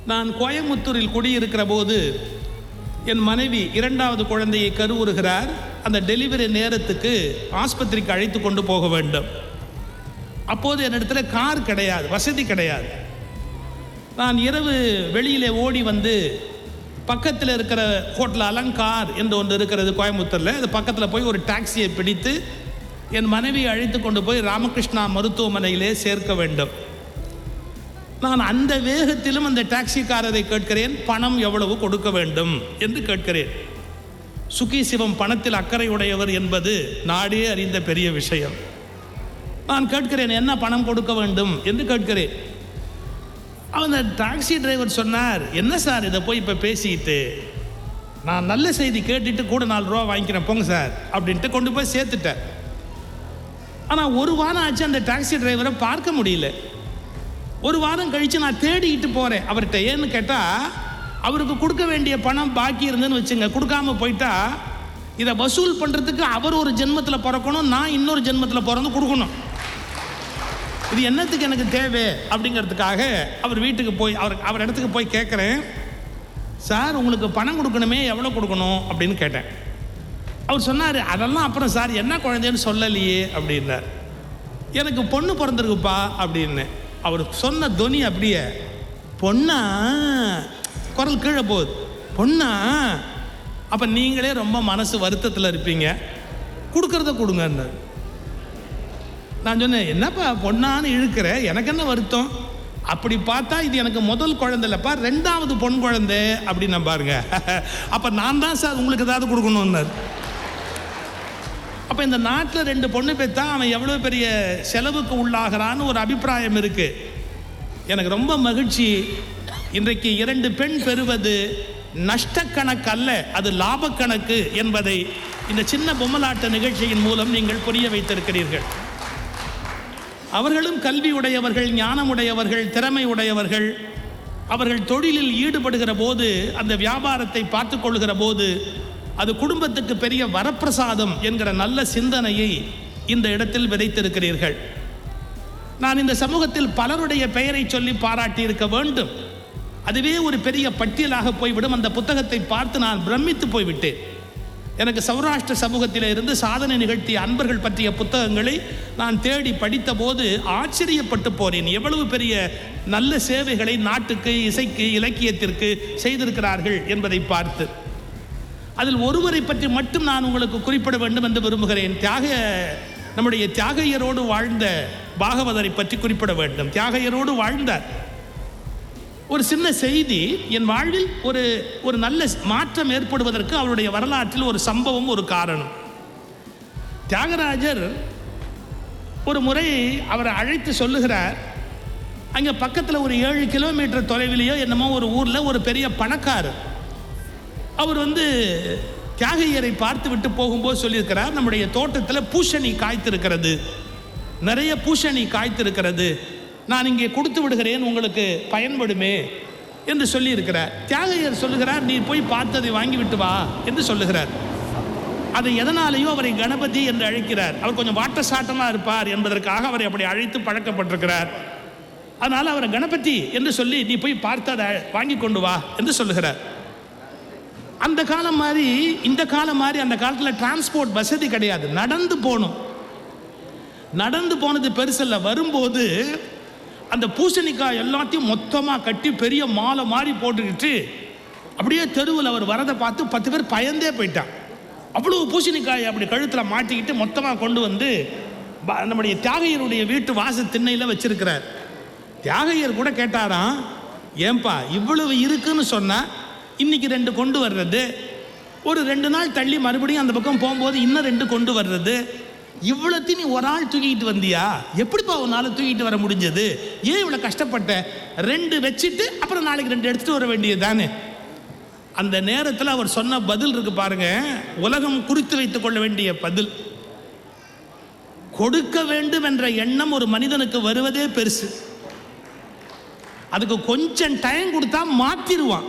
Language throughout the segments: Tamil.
நான் கோயமுத்தூரில் குடியிருக்கிற போது என் மனைவி இரண்டாவது குழந்தையை கருவுறுகிறார் அந்த டெலிவரி நேரத்துக்கு ஆஸ்பத்திரிக்கு அழைத்து கொண்டு போக வேண்டும் அப்போது என்னிடத்துல கார் கிடையாது வசதி கிடையாது நான் இரவு வெளியிலே ஓடி வந்து பக்கத்தில் இருக்கிற ஹோட்டல் அலங்கார் என்று ஒன்று இருக்கிறது கோயம்புத்தூரில் அது பக்கத்தில் போய் ஒரு டாக்ஸியை பிடித்து என் மனைவியை அழைத்து கொண்டு போய் ராமகிருஷ்ணா மருத்துவமனையிலே சேர்க்க வேண்டும் நான் அந்த வேகத்திலும் அந்த டாக்ஸிக்காரரை கேட்கிறேன் பணம் எவ்வளவு கொடுக்க வேண்டும் என்று கேட்கிறேன் சுகி சிவம் பணத்தில் அக்கறை உடையவர் என்பது நாடே அறிந்த பெரிய விஷயம் நான் கேட்கிறேன் என்ன பணம் கொடுக்க வேண்டும் என்று கேட்கிறேன் அந்த டாக்ஸி டிரைவர் சொன்னார் என்ன சார் இதை போய் இப்போ பேசிக்கிட்டு நான் நல்ல செய்தி கேட்டுட்டு கூட நாலு ரூபா வாங்கிக்கிறேன் போங்க சார் அப்படின்ட்டு கொண்டு போய் சேர்த்துட்டேன் ஆனால் ஒரு வாரம் ஆச்சு அந்த டாக்ஸி டிரைவரை பார்க்க முடியல ஒரு வாரம் கழித்து நான் தேடிக்கிட்டு போகிறேன் அவர்கிட்ட ஏன்னு கேட்டால் அவருக்கு கொடுக்க வேண்டிய பணம் பாக்கி இருந்துன்னு வச்சுங்க கொடுக்காம போயிட்டா இதை வசூல் பண்ணுறதுக்கு அவர் ஒரு ஜென்மத்தில் பிறக்கணும் நான் இன்னொரு ஜென்மத்தில் பிறந்து கொடுக்கணும் இது என்னத்துக்கு எனக்கு தேவை அப்படிங்கிறதுக்காக அவர் வீட்டுக்கு போய் அவர் அவர் இடத்துக்கு போய் கேட்குறேன் சார் உங்களுக்கு பணம் கொடுக்கணுமே எவ்வளோ கொடுக்கணும் அப்படின்னு கேட்டேன் அவர் சொன்னார் அதெல்லாம் அப்புறம் சார் என்ன குழந்தைன்னு சொல்லலையே அப்படின்னார் எனக்கு பொண்ணு பிறந்திருக்குப்பா அப்படின்னு அவர் சொன்ன துனி அப்படியே பொண்ணா குரல் கீழே போகுது பொண்ணா அப்போ நீங்களே ரொம்ப மனசு வருத்தத்தில் இருப்பீங்க கொடுக்கறத கொடுங்கன்னாரு நான் சொன்னேன் என்னப்பா பொண்ணான்னு இழுக்கிற எனக்கு என்ன வருத்தம் அப்படி பார்த்தா இது எனக்கு முதல் குழந்தை இல்லைப்பா ரெண்டாவது பொன் குழந்தை அப்படின்னு பாருங்க அப்போ நான் தான் சார் உங்களுக்கு ஏதாவது கொடுக்கணும்னாரு அப்போ இந்த நாட்டில் ரெண்டு பொண்ணு பெற்றா அவன் எவ்வளோ பெரிய செலவுக்கு உள்ளாகிறான்னு ஒரு அபிப்பிராயம் இருக்கு எனக்கு ரொம்ப மகிழ்ச்சி இன்றைக்கு இரண்டு பெண் பெறுவது நஷ்டக்கணக்கு அல்ல அது லாபக்கணக்கு என்பதை இந்த சின்ன பொம்மலாட்ட நிகழ்ச்சியின் மூலம் நீங்கள் புரிய வைத்திருக்கிறீர்கள் அவர்களும் கல்வி உடையவர்கள் ஞானமுடையவர்கள் திறமை உடையவர்கள் அவர்கள் தொழிலில் ஈடுபடுகிற போது அந்த வியாபாரத்தை பார்த்து கொள்கிற போது அது குடும்பத்துக்கு பெரிய வரப்பிரசாதம் என்கிற நல்ல சிந்தனையை இந்த இடத்தில் விதைத்திருக்கிறீர்கள் நான் இந்த சமூகத்தில் பலருடைய பெயரை சொல்லி பாராட்டி இருக்க வேண்டும் அதுவே ஒரு பெரிய பட்டியலாக போய்விடும் அந்த புத்தகத்தை பார்த்து நான் பிரமித்து போய்விட்டேன் எனக்கு சௌராஷ்டிர சமூகத்தில் இருந்து சாதனை நிகழ்த்திய அன்பர்கள் பற்றிய புத்தகங்களை நான் தேடி படித்த போது ஆச்சரியப்பட்டு போனேன் எவ்வளவு பெரிய நல்ல சேவைகளை நாட்டுக்கு இசைக்கு இலக்கியத்திற்கு செய்திருக்கிறார்கள் என்பதை பார்த்து அதில் ஒருவரை பற்றி மட்டும் நான் உங்களுக்கு குறிப்பிட வேண்டும் என்று விரும்புகிறேன் தியாக நம்முடைய தியாகையரோடு வாழ்ந்த பாகவதரை பற்றி குறிப்பிட வேண்டும் தியாகையரோடு வாழ்ந்தார் ஒரு சின்ன செய்தி என் வாழ்வில் ஒரு ஒரு நல்ல மாற்றம் ஏற்படுவதற்கு அவருடைய வரலாற்றில் ஒரு சம்பவம் ஒரு காரணம் தியாகராஜர் ஒரு முறை அவரை அழைத்து சொல்லுகிறார் அங்கே பக்கத்தில் ஒரு ஏழு கிலோமீட்டர் தொலைவிலேயோ என்னமோ ஒரு ஊரில் ஒரு பெரிய பணக்காரர் அவர் வந்து தியாகையரை பார்த்து விட்டு போகும்போது சொல்லியிருக்கிறார் நம்முடைய தோட்டத்தில் பூசணி காய்த்திருக்கிறது நிறைய பூசணி காய்த்திருக்கிறது நான் இங்கே கொடுத்து விடுகிறேன் உங்களுக்கு பயன்படுமே என்று சொல்லியிருக்கிறார் தியாகையர் சொல்லுகிறார் நீ போய் பார்த்ததை வாங்கி விட்டு வா என்று சொல்லுகிறார் அதை எதனாலேயோ அவரை கணபதி என்று அழைக்கிறார் அவர் கொஞ்சம் வாட்ட சாட்டமாக இருப்பார் என்பதற்காக அவரை அப்படி அழைத்து பழக்கப்பட்டிருக்கிறார் அதனால் அவரை கணபதி என்று சொல்லி நீ போய் பார்த்து அதை வாங்கி கொண்டு வா என்று சொல்லுகிறார் அந்த காலம் மாதிரி இந்த காலம் மாதிரி அந்த காலத்தில் டிரான்ஸ்போர்ட் வசதி கிடையாது நடந்து போகணும் நடந்து போனது பெருசல்ல வரும்போது அந்த பூசணிக்காய் எல்லாத்தையும் மொத்தமாக கட்டி பெரிய மாலை மாதிரி போட்டுக்கிட்டு அப்படியே தெருவில் அவர் வரதை பார்த்து பத்து பேர் பயந்தே போயிட்டான் அவ்வளவு பூசணிக்காய் அப்படி கழுத்தில் மாட்டிக்கிட்டு மொத்தமாக கொண்டு வந்து ப- நம்முடைய தியாகையருடைய வீட்டு வாச திண்ணையில் வச்சிருக்கிறார் தியாகையர் கூட கேட்டாராம் ஏன்பா இவ்வளவு இருக்குன்னு சொன்னா இன்னைக்கு ரெண்டு கொண்டு வர்றது ஒரு ரெண்டு நாள் தள்ளி மறுபடியும் அந்த பக்கம் போகும்போது இன்னும் ரெண்டு கொண்டு வர்றது இவ்வளோத்தையும் நீ ஒரு ஆள் தூக்கிட்டு வந்தியா எப்படிப்பா உன்னால தூக்கிட்டு வர முடிஞ்சது ஏன் இவ்வளோ கஷ்டப்பட்ட ரெண்டு வச்சுட்டு அப்புறம் நாளைக்கு ரெண்டு எடுத்துட்டு வர வேண்டியது தானே அந்த நேரத்தில் அவர் சொன்ன பதில் இருக்கு பாருங்க உலகம் குறித்து வைத்துக் கொள்ள வேண்டிய பதில் கொடுக்க வேண்டும் என்ற எண்ணம் ஒரு மனிதனுக்கு வருவதே பெருசு அதுக்கு கொஞ்சம் டைம் கொடுத்தா மாத்திருவான்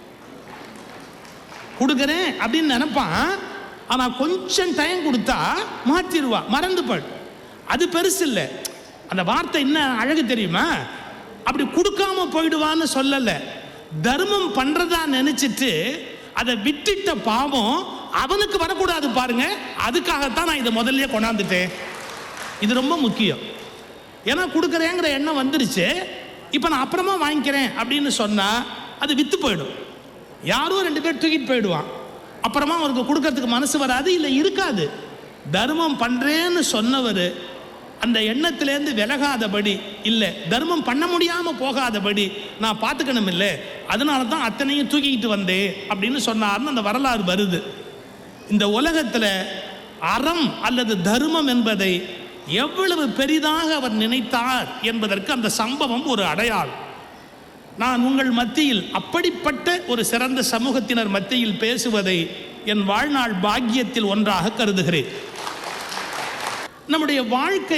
கொடுக்குறேன் அப்படின்னு நினைப்பான் ஆனா கொஞ்சம் டைம் கொடுத்தா மாத்திருவான் மறந்து போய் அது பெருசு இல்லை அந்த வார்த்தை என்ன அழகு தெரியுமா அப்படி கொடுக்காம போயிடுவான்னு சொல்லல தர்மம் பண்றதா நினைச்சிட்டு அதை விட்டுட்ட பாவம் அவனுக்கு வரக்கூடாது பாருங்க அதுக்காகத்தான் நான் இதை முதல்லயே கொண்டாந்துட்டேன் இது ரொம்ப முக்கியம் ஏன்னா கொடுக்குறேங்கிற எண்ணம் வந்துருச்சு இப்போ நான் அப்புறமா வாங்கிக்கிறேன் அப்படின்னு சொன்னால் அது விற்று போயிடும் யாரோ ரெண்டு பேர் தூக்கிட்டு போயிடுவான் அப்புறமா அவருக்கு கொடுக்கறதுக்கு மனசு வராது இல்லை இருக்காது தர்மம் பண்ணுறேன்னு சொன்னவர் அந்த எண்ணத்திலேருந்து விலகாதபடி இல்லை தர்மம் பண்ண முடியாமல் போகாதபடி நான் பார்த்துக்கணும் இல்லை அதனால தான் அத்தனையும் தூக்கிக்கிட்டு வந்தேன் அப்படின்னு சொன்னார்னு அந்த வரலாறு வருது இந்த உலகத்தில் அறம் அல்லது தர்மம் என்பதை எவ்வளவு பெரிதாக அவர் நினைத்தார் என்பதற்கு அந்த சம்பவம் ஒரு அடையாளம் நான் உங்கள் மத்தியில் அப்படிப்பட்ட ஒரு சிறந்த சமூகத்தினர் மத்தியில் பேசுவதை என் வாழ்நாள் பாக்கியத்தில் ஒன்றாக கருதுகிறேன் நம்முடைய வாழ்க்கை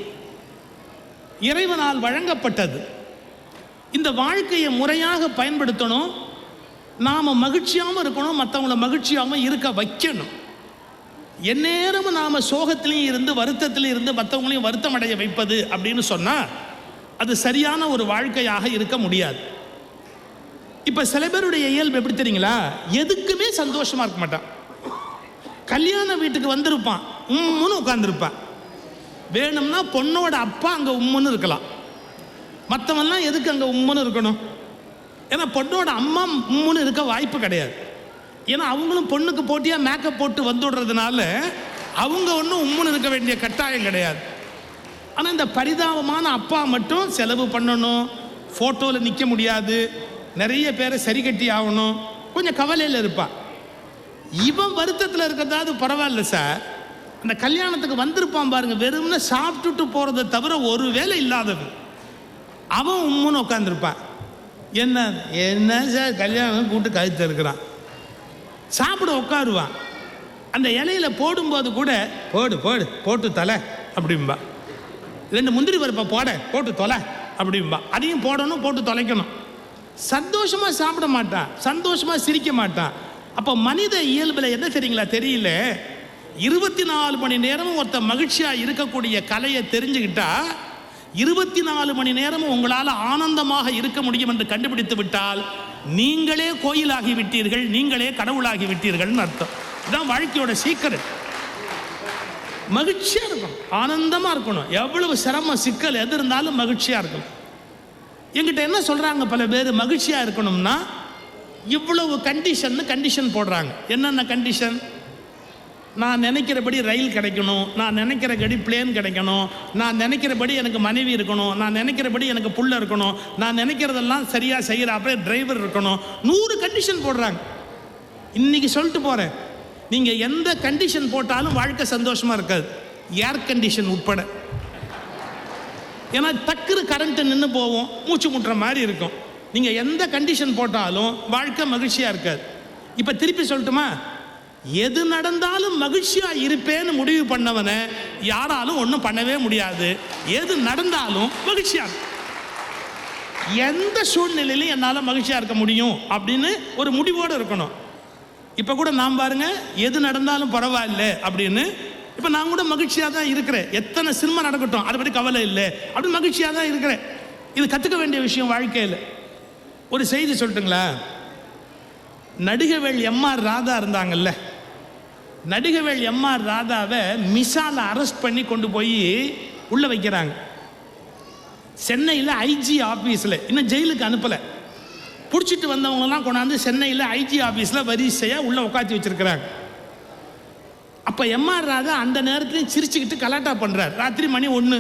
இறைவனால் வழங்கப்பட்டது இந்த வாழ்க்கையை முறையாக பயன்படுத்தணும் நாம் மகிழ்ச்சியாகவும் இருக்கணும் மற்றவங்கள மகிழ்ச்சியாகவும் இருக்க வைக்கணும் எந்நேரமும் நாம் சோகத்திலையும் இருந்து வருத்தத்திலையும் இருந்து மற்றவங்களையும் வருத்தம் அடைய வைப்பது அப்படின்னு சொன்னால் அது சரியான ஒரு வாழ்க்கையாக இருக்க முடியாது இப்போ சில பேருடைய இயல்பு எப்படி தெரியுங்களா எதுக்குமே சந்தோஷமா இருக்க மாட்டான் கல்யாண வீட்டுக்கு வந்திருப்பான் உம்முன்னு உட்காந்துருப்பான் வேணும்னா பொண்ணோட அப்பா அங்கே உம்முன்னு இருக்கலாம் மற்றவன்லாம் எதுக்கு அங்கே உம்முன்னு இருக்கணும் ஏன்னா பொண்ணோட அம்மா உம்முன்னு இருக்க வாய்ப்பு கிடையாது ஏன்னா அவங்களும் பொண்ணுக்கு போட்டியாக மேக்கப் போட்டு வந்துடுறதுனால அவங்க ஒன்றும் உம்முன்னு இருக்க வேண்டிய கட்டாயம் கிடையாது ஆனால் இந்த பரிதாபமான அப்பா மட்டும் செலவு பண்ணணும் ஃபோட்டோவில் நிற்க முடியாது நிறைய பேரை சரி கட்டி ஆகணும் கொஞ்சம் கவலையில் இருப்பான் இவன் வருத்தத்தில் இருக்கிறதாவது பரவாயில்ல சார் அந்த கல்யாணத்துக்கு வந்திருப்பான் பாருங்க வெறும்னு சாப்பிட்டுட்டு போகிறத தவிர ஒரு வேலை இல்லாதவன் அவன் உம்முன்னு உட்காந்துருப்பான் என்ன என்ன சார் கல்யாணம் கூட்டு கழுத்து இருக்கிறான் சாப்பிட உட்காருவான் அந்த இலையில போடும்போது கூட போடு போடு போட்டு தலை அப்படிம்பா ரெண்டு முந்திரி பருப்பை போட போட்டு தொலை அப்படிம்பா அதையும் போடணும் போட்டு தொலைக்கணும் சந்தோஷமா சாப்பிட மாட்டான் சந்தோஷமா சிரிக்க மாட்டான் அப்போ மனித இயல்பில் என்ன தெரியுங்களா தெரியல இருபத்தி நாலு மணி நேரமும் ஒருத்தன் மகிழ்ச்சியா இருக்கக்கூடிய கலையை தெரிஞ்சுக்கிட்டா இருபத்தி நாலு மணி நேரமும் உங்களால் ஆனந்தமாக இருக்க முடியும் என்று கண்டுபிடித்து விட்டால் நீங்களே கோயிலாகி விட்டீர்கள் நீங்களே கடவுளாகி விட்டீர்கள்னு அர்த்தம் இதுதான் வாழ்க்கையோட சீக்கிரம் மகிழ்ச்சியா இருக்கணும் ஆனந்தமா இருக்கணும் எவ்வளவு சிரமம் சிக்கல் எது இருந்தாலும் மகிழ்ச்சியா இருக்கணும் என்கிட்ட என்ன சொல்றாங்க பல பேர் மகிழ்ச்சியா இருக்கணும்னா இவ்வளவு கண்டிஷன் கண்டிஷன் போடுறாங்க என்னென்ன கண்டிஷன் நான் நினைக்கிறபடி ரயில் கிடைக்கணும் நான் நினைக்கிறபடி பிளேன் கிடைக்கணும் நான் நினைக்கிறபடி எனக்கு மனைவி இருக்கணும் நான் நினைக்கிறபடி எனக்கு புள்ள இருக்கணும் நான் நினைக்கிறதெல்லாம் சரியாக செய்கிறாப்பே டிரைவர் இருக்கணும் நூறு கண்டிஷன் போடுறாங்க இன்னைக்கு சொல்லிட்டு போகிறேன் நீங்கள் எந்த கண்டிஷன் போட்டாலும் வாழ்க்கை சந்தோஷமாக இருக்காது ஏர் கண்டிஷன் உட்பட ஏன்னா டக்குனு கரண்ட்டு நின்று போவோம் மூச்சு முட்டுற மாதிரி இருக்கும் நீங்கள் எந்த கண்டிஷன் போட்டாலும் வாழ்க்கை மகிழ்ச்சியாக இருக்காது இப்போ திருப்பி சொல்லட்டுமா எது நடந்தாலும் மகிழ்ச்சியாக இருப்பேன்னு முடிவு பண்ணவனை யாராலும் ஒன்றும் பண்ணவே முடியாது எது நடந்தாலும் மகிழ்ச்சியாக இருக்கும். எந்த சூழ்நிலையிலும் என்னால் மகிழ்ச்சியாக இருக்க முடியும் அப்படின்னு ஒரு முடிவோடு இருக்கணும் இப்போ கூட நான் பாருங்க எது நடந்தாலும் பரவாயில்ல அப்படின்னு இப்போ நான் கூட மகிழ்ச்சியாக தான் இருக்கிறேன் எத்தனை சினிமா நடக்கட்டும் அதை பற்றி கவலை இல்லை அப்படின்னு மகிழ்ச்சியாக தான் இருக்கிறேன் இது கற்றுக்க வேண்டிய விஷயம் வாழ்க்கையில் ஒரு செய்தி சொல்லட்டுங்களா நடிகவேள் எம்ஆர் ராதா இருந்தாங்கல்ல நடிகவேள் எம்ஆர் ராதாவை மிசால அரெஸ்ட் பண்ணி கொண்டு போய் உள்ளே வைக்கிறாங்க சென்னையில் ஐஜி ஆஃபீஸில் இன்னும் ஜெயிலுக்கு அனுப்பலை பிடிச்சிட்டு வந்தவங்கலாம் கொண்டாந்து சென்னையில் ஐஜி ஆஃபீஸில் வரிசையாக உள்ளே உட்காத்தி வச்சிருக்கிறாங்க அப்போ எம்ஆர் ராதா அந்த நேரத்துலையும் சிரிச்சுக்கிட்டு கலாட்டா பண்ணுறார் ராத்திரி மணி ஒன்று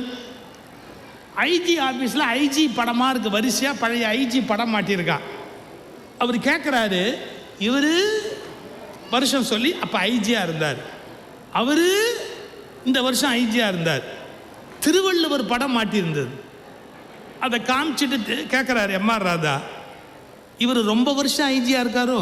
ஐஜி ஆஃபீஸில் ஐஜி படமாக இருக்குது வரிசையாக பழைய ஐஜி படம் மாட்டியிருக்கான் அவர் கேட்குறாரு இவர் வருஷம் சொல்லி அப்போ ஐஜியாக இருந்தார் அவர் இந்த வருஷம் ஐஜியாக இருந்தார் திருவள்ளுவர் படம் மாட்டியிருந்தது அதை காமிச்சிட்டு கேட்குறாரு எம்ஆர் ராதா இவர் ரொம்ப வருஷம் ஐஜியாக இருக்காரோ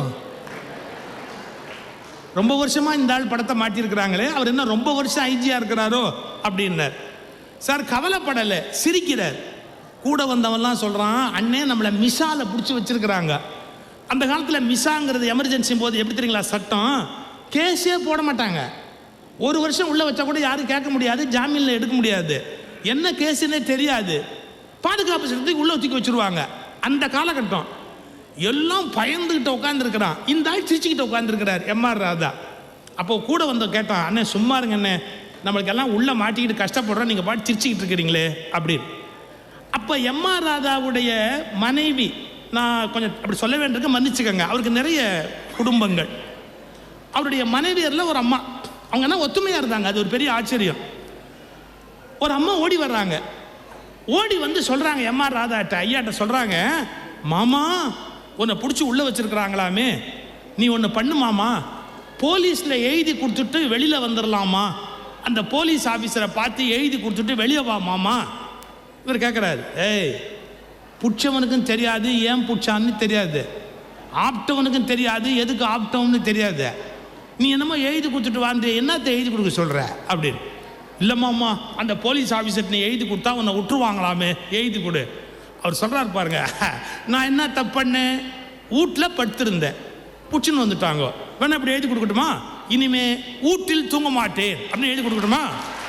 ரொம்ப வருஷமா இந்த ஆள் படத்தை மாட்டியிருக்கிறாங்களே அவர் என்ன ரொம்ப வருஷம் ஐஜியா இருக்கிறாரோ அப்படின்னார் சார் கவலைப்படலை சிரிக்கிறார் கூட வந்தவன்லாம் சொல்றான் அண்ணே நம்மளை மிசால பிடிச்சி வச்சிருக்கிறாங்க அந்த காலத்தில் மிசாங்கிறது எமர்ஜென்சி போது எப்படி தெரியுங்களா சட்டம் கேஸே போட மாட்டாங்க ஒரு வருஷம் உள்ள வச்சா கூட யாரும் கேட்க முடியாது ஜாமீனில் எடுக்க முடியாது என்ன கேஸுன்னே தெரியாது பாதுகாப்பு சட்டத்துக்கு உள்ள தூக்கி வச்சிருவாங்க அந்த காலகட்டம் எல்லாம் பயந்துகிட்டு உட்காந்துருக்கிறான் இந்த ஆள் சிரிச்சுக்கிட்டு உட்காந்துருக்கிறார் எம்ஆர் ராதா அப்போ கூட வந்து கேட்டான் அண்ணே சும்மா இருங்க அண்ணே நம்மளுக்கு எல்லாம் உள்ள மாட்டிக்கிட்டு கஷ்டப்படுறோம் நீங்கள் பாட்டு சிரிச்சுக்கிட்டு இருக்கிறீங்களே அப்படின்னு அப்போ எம்ஆர் ராதாவுடைய மனைவி நான் கொஞ்சம் அப்படி சொல்ல வேண்டியிருக்க மன்னிச்சுக்கோங்க அவருக்கு நிறைய குடும்பங்கள் அவருடைய மனைவியரில் ஒரு அம்மா அவங்க என்ன ஒத்துமையாக இருந்தாங்க அது ஒரு பெரிய ஆச்சரியம் ஒரு அம்மா ஓடி வர்றாங்க ஓடி வந்து சொல்கிறாங்க எம்ஆர் ராதாட்ட ஐயாட்ட சொல்கிறாங்க மாமா உன்னை பிடிச்சி உள்ளே வச்சிருக்கிறாங்களாமே நீ ஒன்று பண்ணு மாமா போலீஸில் எழுதி கொடுத்துட்டு வெளியில் வந்துடலாமா அந்த போலீஸ் ஆஃபீஸரை பார்த்து எழுதி கொடுத்துட்டு வெளியே வா மாமா இவர் கேட்குறாரு ஏய் புடிச்சவனுக்கும் தெரியாது ஏன் புடிச்சான்னு தெரியாது ஆப்டவனுக்கும் தெரியாது எதுக்கு ஆப்டவன்னு தெரியாது நீ என்னமோ எழுதி கொடுத்துட்டு வந்து என்னத்தை எழுதி கொடுக்க சொல்கிற அப்படின்னு இல்லைம்மாம்மா அந்த போலீஸ் ஆஃபீஸர் நீ எழுதி கொடுத்தா உன்னை விட்டுருவாங்களாமே எழுதி கொடு அவர் சொல்கிறார் பாருங்க நான் என்ன தப்பு பண்ணேன் வீட்டில் படுத்திருந்தேன் புடிச்சுன்னு வந்துட்டாங்க வேணா இப்படி எழுதி கொடுக்கட்டுமா இனிமே வீட்டில் தூங்க மாட்டேன் அப்படின்னு எழுதி கொடுக்கட்டுமா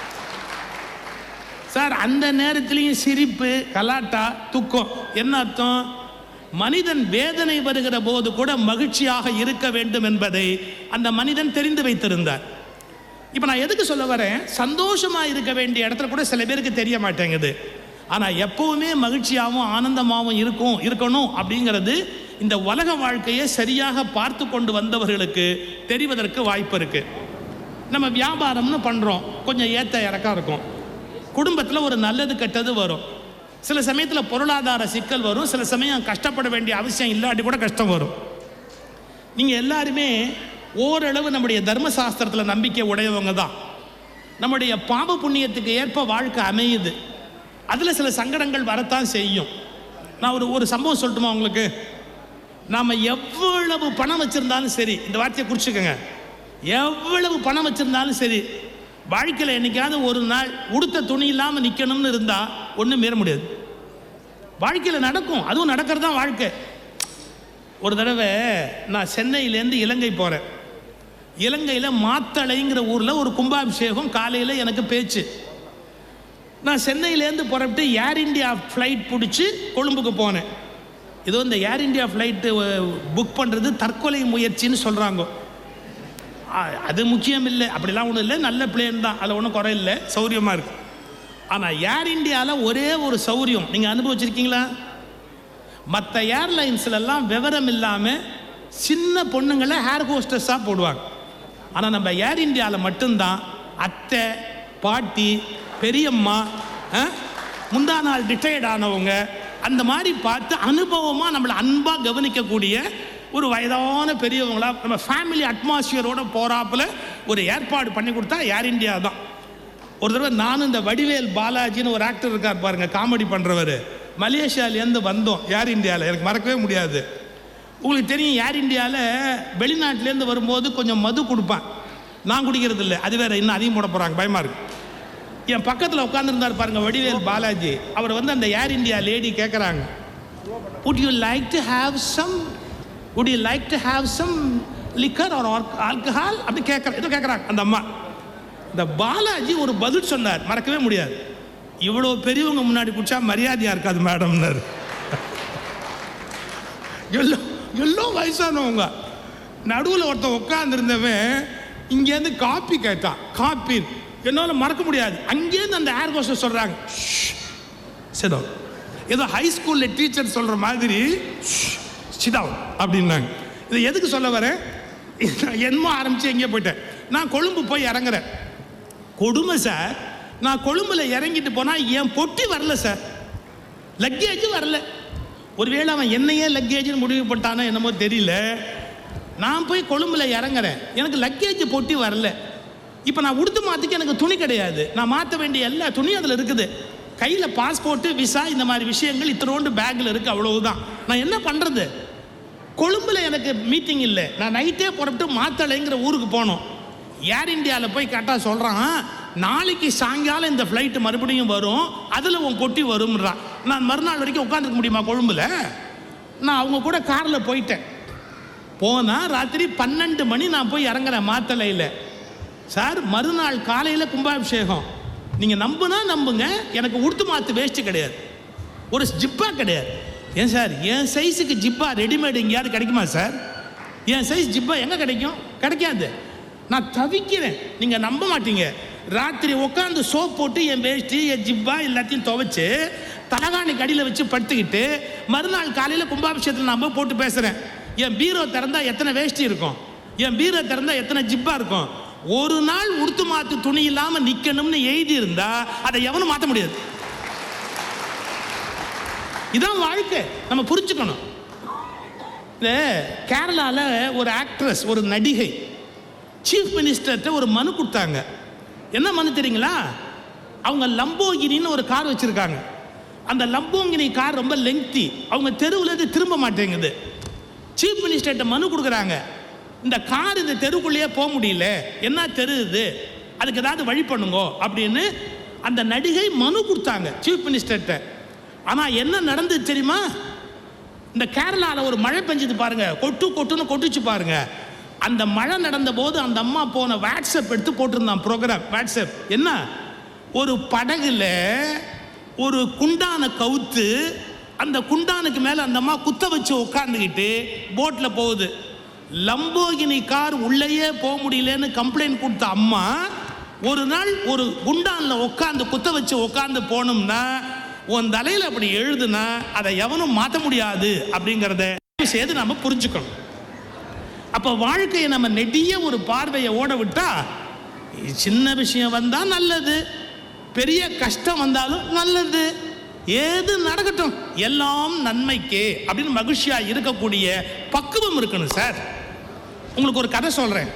சார் அந்த நேரத்திலையும் சிரிப்பு கலாட்டா துக்கம் என்ன அர்த்தம் மனிதன் வேதனை வருகிற போது கூட மகிழ்ச்சியாக இருக்க வேண்டும் என்பதை அந்த மனிதன் தெரிந்து வைத்திருந்தார் இப்போ நான் எதுக்கு சொல்ல வரேன் சந்தோஷமா இருக்க வேண்டிய இடத்துல கூட சில பேருக்கு தெரிய மாட்டேங்குது ஆனால் எப்பவுமே மகிழ்ச்சியாகவும் ஆனந்தமாகவும் இருக்கும் இருக்கணும் அப்படிங்கிறது இந்த உலக வாழ்க்கையை சரியாக பார்த்து கொண்டு வந்தவர்களுக்கு தெரிவதற்கு வாய்ப்பு இருக்கு நம்ம வியாபாரம்னு பண்ணுறோம் கொஞ்சம் ஏத்த இறக்கம் இருக்கும் குடும்பத்தில் ஒரு நல்லது கெட்டது வரும் சில சமயத்தில் பொருளாதார சிக்கல் வரும் சில சமயம் கஷ்டப்பட வேண்டிய அவசியம் இல்லாட்டி கூட கஷ்டம் வரும் நீங்கள் எல்லாருமே ஓரளவு நம்முடைய தர்மசாஸ்திரத்தில் நம்பிக்கை உடையவங்க தான் நம்முடைய பாவ புண்ணியத்துக்கு ஏற்ப வாழ்க்கை அமையுது அதில் சில சங்கடங்கள் வரத்தான் செய்யும் நான் ஒரு ஒரு சம்பவம் சொல்லட்டுமா உங்களுக்கு நாம் எவ்வளவு பணம் வச்சுருந்தாலும் சரி இந்த வார்த்தையை குறிச்சுக்கோங்க எவ்வளவு பணம் வச்சுருந்தாலும் சரி வாழ்க்கையில் என்னைக்காவது ஒரு நாள் உடுத்த துணி இல்லாமல் நிற்கணும்னு இருந்தால் ஒன்றும் மீற முடியாது வாழ்க்கையில் நடக்கும் அதுவும் நடக்கிறது தான் வாழ்க்கை ஒரு தடவை நான் சென்னையிலேருந்து இலங்கை போகிறேன் இலங்கையில் மாத்தளைங்கிற ஊரில் ஒரு கும்பாபிஷேகம் காலையில் எனக்கு பேச்சு நான் சென்னையிலேருந்து புறப்பட்டு ஏர் இந்தியா ஃப்ளைட் பிடிச்சி கொழும்புக்கு போனேன் ஏதோ இந்த ஏர் இந்தியா ஃப்ளைட்டு புக் பண்ணுறது தற்கொலை முயற்சின்னு சொல்கிறாங்க அது முக்கியம் இல்லை அப்படிலாம் ஒன்றும் இல்லை நல்ல பிளேன் தான் அதில் ஒன்றும் குறை இல்லை சௌரியமாக இருக்கு ஆனால் ஏர் இந்தியாவில் ஒரே ஒரு சௌரியம் நீங்கள் அனுபவிச்சிருக்கீங்களா மற்ற ஏர்லைன்ஸ்லலாம் விவரம் இல்லாமல் சின்ன பொண்ணுங்களை ஹேர் ஹோஸ்டஸாக போடுவாங்க ஆனால் நம்ம ஏர் இந்தியாவில் மட்டும்தான் அத்தை பாட்டி பெரியம்மா ஆ, முந்தா நாள் டிட்டையர்ட் ஆனவங்க அந்த மாதிரி பார்த்து அனுபவமாக நம்மளை அன்பாக கவனிக்கக்கூடிய ஒரு வயதான பெரியவங்களா நம்ம ஃபேமிலி அட்மாஸ்பியரோட போகிறாப்புல ஒரு ஏற்பாடு பண்ணி கொடுத்தா ஏர் இந்தியா தான் ஒரு தடவை நானும் இந்த வடிவேல் பாலாஜின்னு ஒரு ஆக்டர் இருக்கார் பாருங்க காமெடி பண்ணுறவர் மலேசியாலேருந்து வந்தோம் ஏர் இந்தியாவில் எனக்கு மறக்கவே முடியாது உங்களுக்கு தெரியும் ஏர் இந்தியாவில் வெளிநாட்டிலேருந்து வரும்போது கொஞ்சம் மது கொடுப்பான் நான் குடிக்கிறது இல்லை அது வேற இன்னும் அதிகம் போட போகிறாங்க பயமாக இருக்கு என் பக்கத்தில் உட்காந்துருந்தார் பாருங்க வடிவேல் பாலாஜி அவர் வந்து அந்த ஏர் இந்தியா லேடி கேட்குறாங்க would you like to have some would you like to have some liquor or al- alcohol அப்படி கேட்குற ஏதோ கேட்குறாங்க அந்த அம்மா இந்த பாலாஜி ஒரு பதில் சொன்னார் மறக்கவே முடியாது இவ்வளோ பெரியவங்க முன்னாடி குடிச்சா மரியாதையா இருக்காது மேடம்னாரு எல்லாம் எல்லாம் வயசானவங்க நடுவில் ஒருத்தன் உட்காந்துருந்தவன் இங்கேருந்து காப்பி கேட்டான் காப்பி என்னால் மறக்க முடியாது அங்கேருந்து அந்த ஏர் ஹோஸ்டர் சொல்கிறாங்க சிதம் ஏதோ ஹை ஸ்கூலில் டீச்சர் சொல்கிற மாதிரி சிதம் அப்படின்னாங்க இது எதுக்கு சொல்ல வரேன் என்னமோ ஆரம்பித்து எங்கேயோ போயிட்டேன் நான் கொழும்பு போய் இறங்குறேன் கொடுமை சார் நான் கொழும்புல இறங்கிட்டு போனால் என் பொட்டி வரல சார் லக்கேஜ் வரல ஒருவேளை அவன் என்னையே லக்கேஜ்னு முடிவு பண்ணிட்டானோ என்னமோ தெரியல நான் போய் கொழும்புல இறங்குறேன் எனக்கு லக்கேஜ் பொட்டி வரல இப்போ நான் உடுத்து மாற்றிக்க எனக்கு துணி கிடையாது நான் மாற்ற வேண்டிய எல்லா துணியும் அதில் இருக்குது கையில் பாஸ்போர்ட்டு விசா இந்த மாதிரி விஷயங்கள் இத்தனோண்டு பேக்கில் இருக்குது அவ்வளவுதான் நான் என்ன பண்ணுறது கொழும்புல எனக்கு மீட்டிங் இல்லை நான் நைட்டே புறப்பட்டு மாத்தளைங்கிற ஊருக்கு போனோம் ஏர் இந்தியாவில் போய் கேட்டால் சொல்கிறான் நாளைக்கு சாயங்காலம் இந்த ஃப்ளைட்டு மறுபடியும் வரும் அதில் உன் பொட்டி வரும்ன்றான் நான் மறுநாள் வரைக்கும் உட்காந்துருக்க முடியுமா கொழும்புல நான் அவங்க கூட காரில் போயிட்டேன் போனால் ராத்திரி பன்னெண்டு மணி நான் போய் இறங்குறேன் மாத்தளையில் சார் மறுநாள் காலையில் கும்பாபிஷேகம் நீங்கள் நம்புனா நம்புங்க எனக்கு உடுத்து மாற்று வேஸ்ட்டு கிடையாது ஒரு ஜிப்பா கிடையாது ஏன் சார் என் சைஸுக்கு ஜிப்பா ரெடிமேட் எங்கேயாவது கிடைக்குமா சார் என் சைஸ் ஜிப்பா எங்கே கிடைக்கும் கிடைக்காது நான் தவிக்கிறேன் நீங்கள் நம்ப மாட்டீங்க ராத்திரி உட்காந்து சோப் போட்டு என் வேஷ்டி என் ஜிப்பா எல்லாத்தையும் துவைச்சு தலகாணி கடியில் வச்சு படுத்துக்கிட்டு மறுநாள் காலையில் கும்பாபிஷேகத்தில் நான் போய் போட்டு பேசுகிறேன் என் பீரோ திறந்தா எத்தனை வேஷ்டி இருக்கும் என் பீரோ திறந்தா எத்தனை ஜிப்பா இருக்கும் ஒரு நாள் உடுத்து மாத்து துணி இல்லாமல் நிற்கணும்னு எழுதி இருந்தா அதை எவனும் மாற்ற முடியாது இதான் வாழ்க்கை நம்ம புரிஞ்சுக்கணும் இந்த கேரளாவில் ஒரு ஆக்ட்ரஸ் ஒரு நடிகை சீஃப் மினிஸ்டர்கிட்ட ஒரு மனு கொடுத்தாங்க என்ன மனு தெரியுங்களா அவங்க லம்போகினின்னு ஒரு கார் வச்சுருக்காங்க அந்த லம்போகினி கார் ரொம்ப லெங்க்தி அவங்க தெருவில் இது திரும்ப மாட்டேங்குது சீஃப் மினிஸ்டர்கிட்ட மனு கொடுக்குறாங்க இந்த கார் இந்த தெருக்குள்ளேயே போக முடியல என்ன தெரு இது அதுக்கு ஏதாவது வழி பண்ணுங்க அப்படின்னு அந்த நடிகை மனு கொடுத்தாங்க சீஃப் மினிஸ்டர்கிட்ட ஆனால் என்ன நடந்தது தெரியுமா இந்த கேரளாவில் ஒரு மழை பெஞ்சது பாருங்க கொட்டு கொட்டுன்னு கொட்டுச்சு பாருங்க அந்த மழை நடந்த போது அந்த அம்மா போன வாட்ஸ்அப் எடுத்து போட்டிருந்தான் ப்ரோக்ராம் வாட்ஸ்அப் என்ன ஒரு படகுல ஒரு குண்டான கவுத்து அந்த குண்டானுக்கு மேலே அந்த அம்மா குத்த வச்சு உட்காந்துக்கிட்டு போட்டில் போகுது லம்போகினி கார் உள்ளேயே போக முடியலன்னு கம்ப்ளைண்ட் கொடுத்த அம்மா ஒரு நாள் ஒரு குண்டானில் உட்காந்து குத்த வச்சு உட்காந்து போனோம்னா உன் தலையில் அப்படி எழுதுனா அதை எவனும் மாற்ற முடியாது அப்படிங்கிறத சேர்த்து நம்ம புரிஞ்சுக்கணும் அப்போ வாழ்க்கையை நம்ம நெடிய ஒரு பார்வையை ஓட விட்டா சின்ன விஷயம் வந்தால் நல்லது பெரிய கஷ்டம் வந்தாலும் நல்லது ஏது நடக்கட்டும் எல்லாம் நன்மைக்கே அப்படின்னு மகிழ்ச்சியா இருக்கக்கூடிய பக்குவம் இருக்கணும் சார் உங்களுக்கு ஒரு கதை சொல்றேன்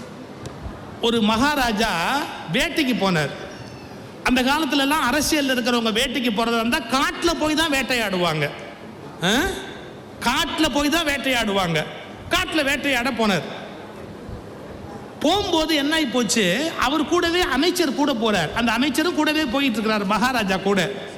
ஒரு மகாராஜா வேட்டைக்கு போனார் அந்த காலத்துல எல்லாம் அரசியல்ல இருக்கிறவங்க வேட்டைக்கு போறதா இருந்தா காட்டுல போய் தான் வேட்டையாடுவாங்க ஆ? காட்டுல போய் தான் வேட்டையாடுவாங்க காட்டுல வேட்டையாட போனார் போகும்போது என்ன ஆகி போச்சு அவர் கூடவே அமைச்சர் கூட போறார் அந்த அமைச்சரும் கூடவே போயிட்டு இருக்கிறார் மகாராஜா கூட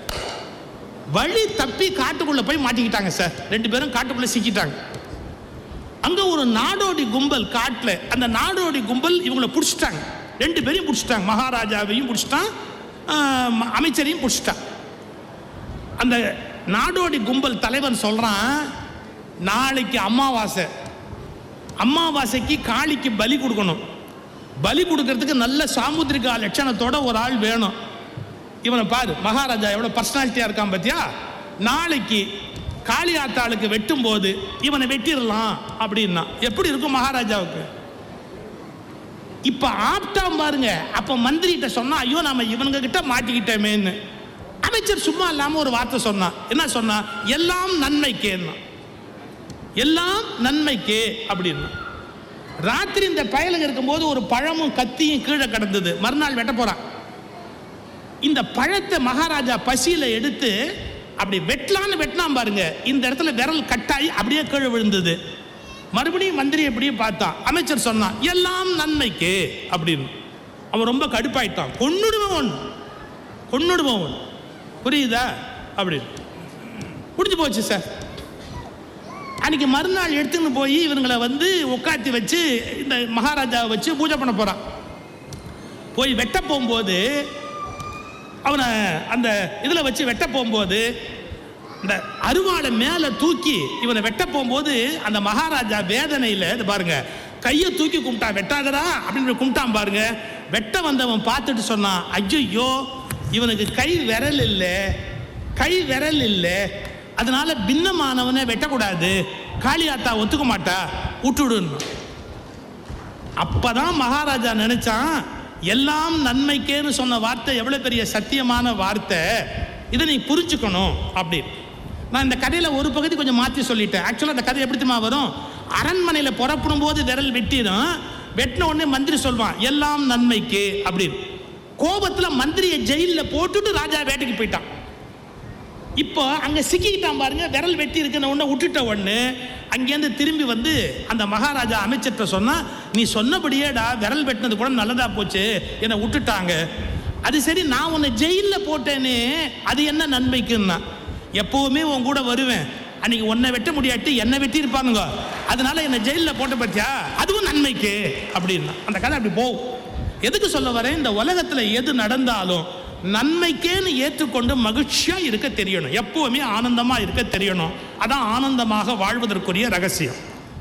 வழி தப்பி காட்டுக்குள்ள போய் மாட்டிக்கிட்டாங்க சார் ரெண்டு பேரும் காட்டுக்குள்ள சிக்கிட்டாங்க அங்க ஒரு நாடோடி கும்பல் காட்டுல அந்த நாடோடி கும்பல் இவங்களை பிடிச்சிட்டாங்க ரெண்டு பேரையும் பிடிச்சிட்டாங்க மகாராஜாவையும் பிடிச்சிட்டான் ஆஹ், அமைச்சரையும் பிடிச்சிட்டான் அந்த நாடோடி கும்பல் தலைவன் சொல்றான் நாளைக்கு அமாவாசை அமாவாசைக்கு காளிக்கு பலி கொடுக்கணும் பலி கொடுக்கறதுக்கு நல்ல சாமுத்திரிகா லட்சணத்தோட ஒரு ஆள் வேணும் இவனை பாரு மகாராஜா எவ்வளோ பர்சனாலிட்டியாக இருக்கான் பார்த்தியா நாளைக்கு காளி ஆத்தாளுக்கு வெட்டும் போது இவனை வெட்டிடலாம் அப்படின்னா எப்படி இருக்கும் மகாராஜாவுக்கு இப்ப ஆப்டாம் பாருங்க அப்ப மந்திரிகிட்ட சொன்னா ஐயோ நாம இவனுங்க கிட்ட மாட்டிக்கிட்டோமேன்னு அமைச்சர் சும்மா இல்லாம ஒரு வார்த்தை சொன்னான் என்ன சொன்னா எல்லாம் நன்மைக்கேன்னா எல்லாம் நன்மைக்கே அப்படின்னா ராத்திரி இந்த பயலுங்க இருக்கும்போது ஒரு பழமும் கத்தியும் கீழே கிடந்தது மறுநாள் வெட்ட போறான் இந்த பழத்தை மகாராஜா பசியில எடுத்து அப்படி வெட்டலான்னு வெட்டினான் பாருங்க இந்த இடத்துல விரல் கட்டாயி அப்படியே கீழே விழுந்தது மறுபடியும் மந்திரி அப்படியே பார்த்தான் அமைச்சர் சொன்னான் எல்லாம் நன்மைக்கு அப்படின்னு அவன் ரொம்ப கடுப்பாயிட்டான் கொன்னுடுவன் கொன்னுடுவன் புரியுதா அப்படின்னு முடிஞ்சு போச்சு சார் அன்னைக்கு மறுநாள் எடுத்துன்னு போய் இவங்களை வந்து உட்காத்தி வச்சு இந்த மகாராஜாவை வச்சு பூஜை பண்ண போறான் போய் வெட்ட போகும்போது அவனை அந்த இதில் வச்சு வெட்ட போகும்போது இந்த அருவாளை மேலே தூக்கி இவனை வெட்ட போகும்போது அந்த மகாராஜா வேதனையில் இது பாருங்க கையை தூக்கி கும்பிட்டான் வெட்டாதடா அப்படின்னு கும்பிட்டான் பாருங்க வெட்ட வந்தவன் பார்த்துட்டு சொன்னான் ஐயோ இவனுக்கு கை விரல் இல்லை கை விரல் இல்லை அதனால பின்னமானவனை வெட்டக்கூடாது காளியாத்தா ஒத்துக்க மாட்டா விட்டுடுன்னு அப்பதான் மகாராஜா நினைச்சான் எல்லாம் நன்மைக்கேன்னு சொன்ன வார்த்தை எவ்வளவு பெரிய சத்தியமான வார்த்தை இதை நீ புரிஞ்சுக்கணும் அப்படின்னு நான் இந்த கதையில ஒரு பகுதி கொஞ்சம் மாத்தி சொல்லிட்டேன் ஆக்சுவலாக இந்த கதை எப்படி தெரியுமா வரும் அரண்மனையில புறப்படும் போது விரல் வெட்டிடும் வெட்டின உடனே மந்திரி சொல்வான் எல்லாம் நன்மைக்கு அப்படின்னு கோபத்துல மந்திரியை ஜெயில்ல போட்டுட்டு ராஜா வேட்டைக்கு போயிட்டான் இப்போ அங்க சிக்கிக்கிட்டான் பாருங்க விரல் வெட்டி இருக்குன்னு உடனே விட்டுட்ட உடனே அங்கேருந்து திரும்பி வந்து அந்த மகாராஜா அமைச்சர்கிட்ட சொன்னா நீ சொன்னபடியேடா விரல் வெட்டினது கூட நல்லதா போச்சு என்னை விட்டுட்டாங்க அது சரி நான் உன்னை ஜெயிலில் போட்டேனே அது என்ன நன்மைக்குன்னா எப்பவுமே உன் கூட வருவேன் அன்னைக்கு உன்னை வெட்ட முடியாட்டி என்னை வெட்டி இருப்பானுங்க அதனால என்னை ஜெயிலில் போட்ட பத்தியா அதுவும் நன்மைக்கு அப்படின்னா அந்த கதை அப்படி போகும் எதுக்கு சொல்ல வரேன் இந்த உலகத்தில் எது நடந்தாலும் நன்மைக்கேன்னு ஏற்றுக்கொண்டு மகிழ்ச்சியா இருக்க தெரியணும் எப்பவுமே ஆனந்தமா இருக்க தெரியணும் அதான் ஆனந்தமாக வாழ்வதற்குரிய ரகசியம்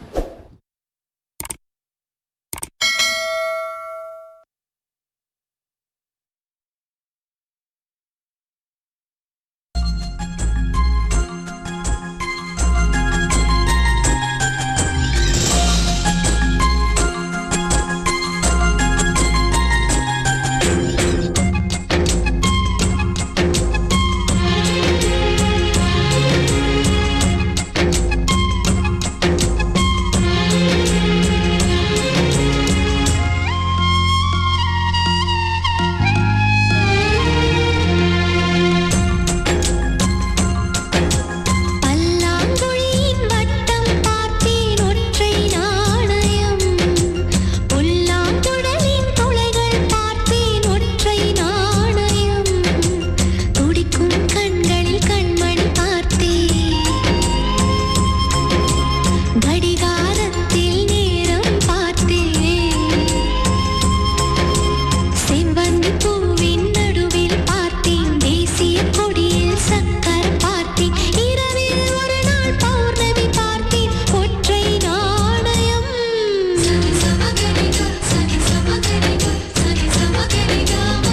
பல்லாங்குழியின் வட்டம் பார்த்தேன் ஒற்றை நாணயம் புல்லாங்குழலின் துளைகள் பார்த்தேன் ஒற்றை நாணயம் துடிக்கும் கண்களில் கண்மணி பார்த்தேன் கடிகாரத்தில் நேரம் பார்த்தேன் செவ்வந்தி பூவின் நடுவில் பார்த்தேன் தேசிய கொடியில் சக்கர பார்த்தேன் இரவில் ஒரு நாள் பௌர்ணமி பார்த்தேன் ஒற்றை நாணயம் சனி சமகரிக சனி சமகரிக சனி சமகரிக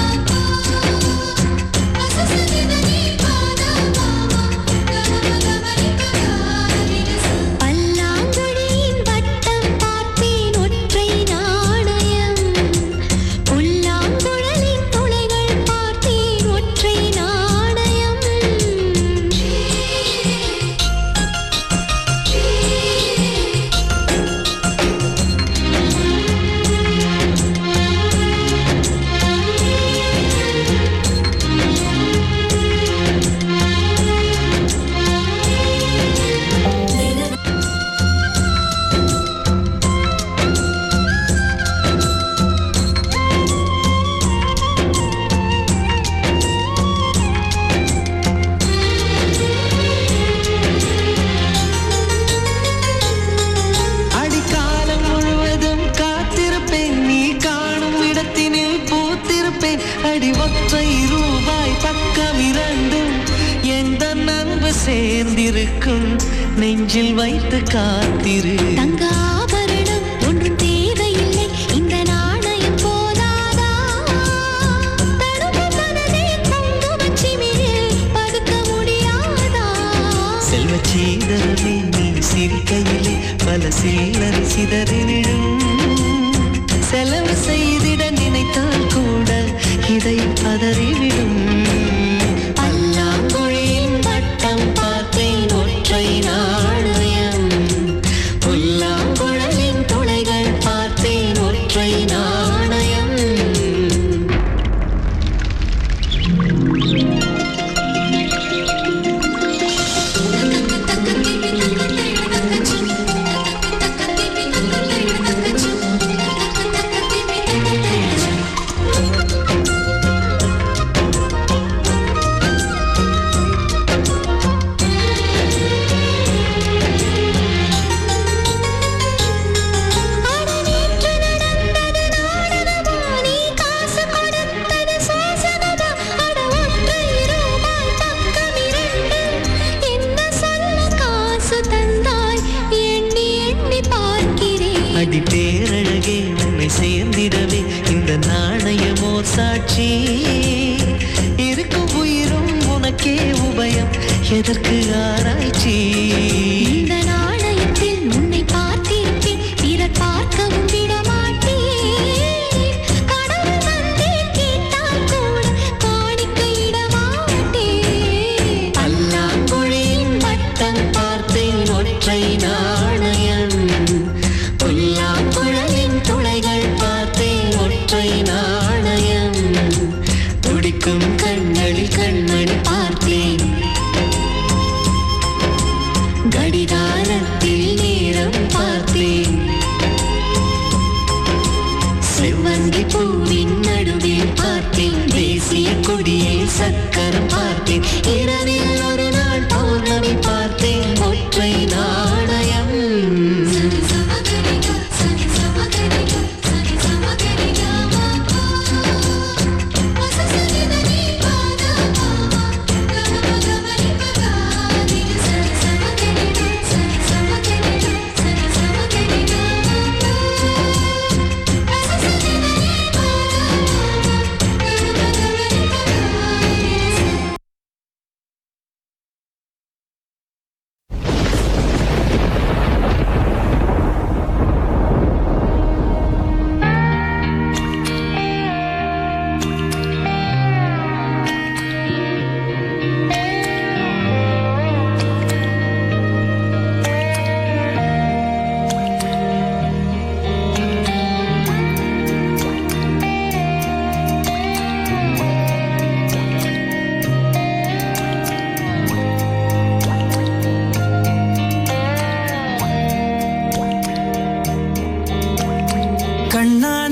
பல்லாங்குழியின் வட்டம் பார்த்தேன் ஒற்றை நாணயம் புல்லாங்குழலின் துளைகள் பார்த்தேன் ஒற்றை நாணயம் அடிக்காலம் முழுவதும் காத்திருப்பேன் நீ காணும் இடத்தினில் பூத்திருப்பேன் அடி ஒற்றை ரூபாய் பக்கம் இரண்டும் எந்த அன்பு சேர்ந்திருக்கும் நெஞ்சில் வைத்து காத்திரு தங்க ஆபரணம் ஒன்றும் தேவையில்லை இந்த நாணயம் போதாதா தடுப்பு மனதே குங்குமச் சிமிழில் பதுக்க முடியாதா செல்வச் சீதரமே நீ சிரிக்கையிலே பல சில்லறை சிதறி விழும் செலவு செய்திட நினைத்தால் கூட இதை பதறிவிடும் பல்லாங்குழியின் வட்டம் பார்த்தேன் ஒற்றை நாணயம் புல்லாங்குழலின் துளைகள் பார்த்தேன் ஒற்றை நாணயம் அட நேற்று நடந்தது நாடகமா நீ காசு கொடுத்தது சோசனமா அட ஒற்றை ரூபாய் பக்கம் இரண்டு என்ன சொல்ல காசு தந்தாய் எண்ணி எண்ணி பார்க்கிறேன் அடி பேரழகே உன்னை சேர்ந்திடவே இந்த நாணயமோ சாட்சி இருக்கும் உயிரும் உனக்கே உபயம் எதற்கு ஆராய்ச்சி இந்த நாணயத்தில் உன்னை பார்த்திருப்பேன் பிறர் பார்க்கவும் விடமாட்டேன் கடவுள் வந்தே கேட்டால் கூட காணிக்கையிட மாட்டேன் பல்லாங்குழியின் வட்டம் பார்த்தேன் ஒற்றை நாணயம் புல்லாங்குழலின் துளைகள் பார்த்தேன் ஒற்றை நாணயம் துடிக்கும் கண்களில் கண்மணி பார்த்தேன் கடிகாரத்தில் நேரம் பார்த்தேன் செவ்வந்தி பூவின் நடுவில் பார்த்தேன் தேசிய கொடியை சக்கரம் பார்த்தேன் இரவில் ஒரு நாள் பௌர்ணமி பார்த்தேன் ஒற்றை நாணயம்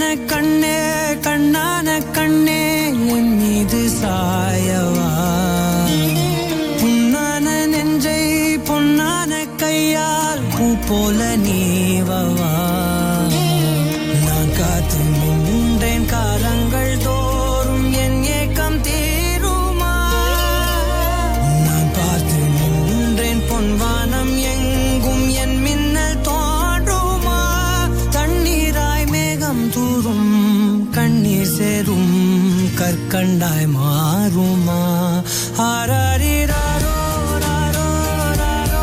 கண்ணே கண்ணான கண்ணே என் மீது சாயவா புண்ணான நெஞ்சை பொன்னான கையால் பூ போல நீவவா நான் காத்து நின்றேன் காலங்கள் தோறும் என் ஏக்கம் தீருமா நான் பார்த்து நின்றேன் பொன்வானம் எங்கும் என் மின்னல் தோன்றுமா தண்ணீராய் மேகம் தூரும் கண்ணீர் சேரும் கற்கண்டாய் மாறுமா ஆராரிராரோ ராரோ ராரோ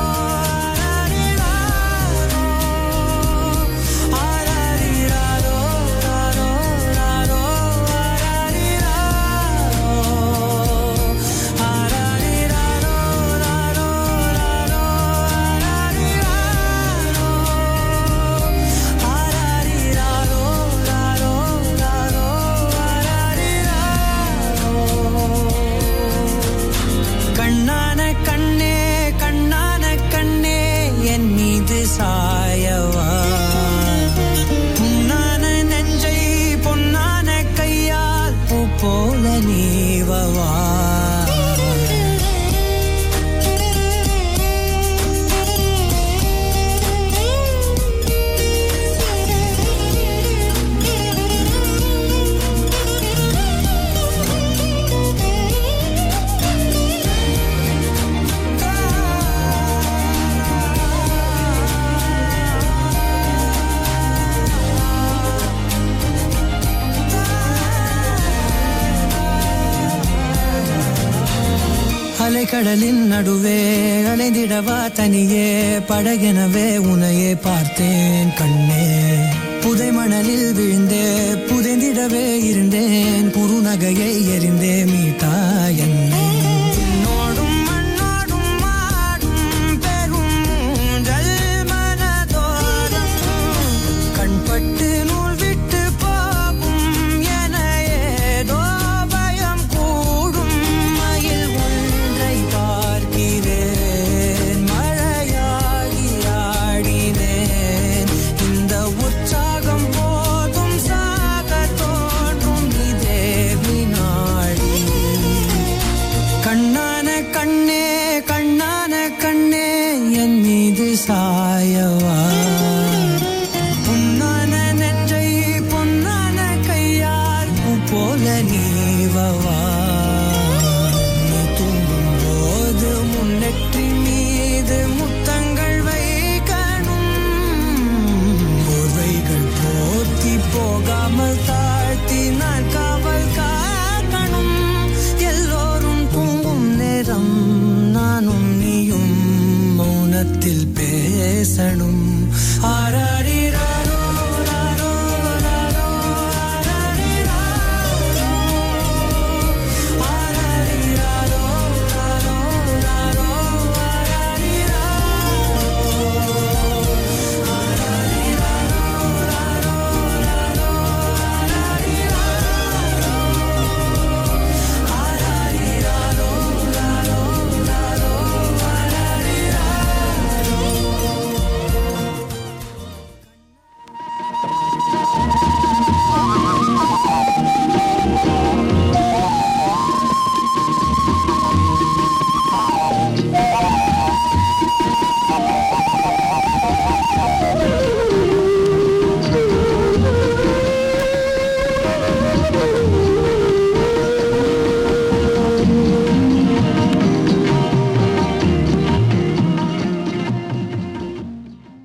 ஆராரிராரோ ஆராரிராரோ ராரோ ராரோ ஆராரிராரோ ஆராரிராரோ ராரோ ராரோ ஆராரிராரோ ஆராரிராரோ ராரோ ராரோ ஆராரிராரோ கண்ணான கண்ணே கண்ணான கண்ணே என் மீது சாயவா புண்ணான நெஞ்சை பொன்னான கையால் பூ போல நீவவா அலைக்கடலின் நடுவே அலைந்திடவா தனியே படகெனவே உனையே பார்த்தேன் கண்ணே புதை மணலில் விழுந்தே புதைந்திடவே இருந்தேன் குறுநகையை எறிந்தே மீட்டா என்னை விண்ணோடும் மண்ணோடும் மாடும் பெரும் ஊஞ்சல் மனதோரம் கண்பட்டு நூல் விட்டு போகும் என ஏதோ பயம் கூடும் மயில் ஒன்றை பார்க்கிறேன் மழையாகி ஆடினேன் இந்த உற்சாகம் போதும் சாக தோன்றும் இதே வினாடி கண்ணான கண்ணே கண்ணான கண்ணே என் மீது சாயவா பொன்னான நெஞ்சை பொன்னான கையால் பூ போல நீவவா நீ தூங்கும் போது முன்னெற்றி மீது முத்தங்கள் வைக்கணும் போர்வைகள் போர்த்தி போகாமல் தாழ்த்தி நான் காவல் காக்கணும் எல்லோரும் தூங்கும் நேரம் நானும் நீயும் மௌனத்தில் பேசணும் ஆரா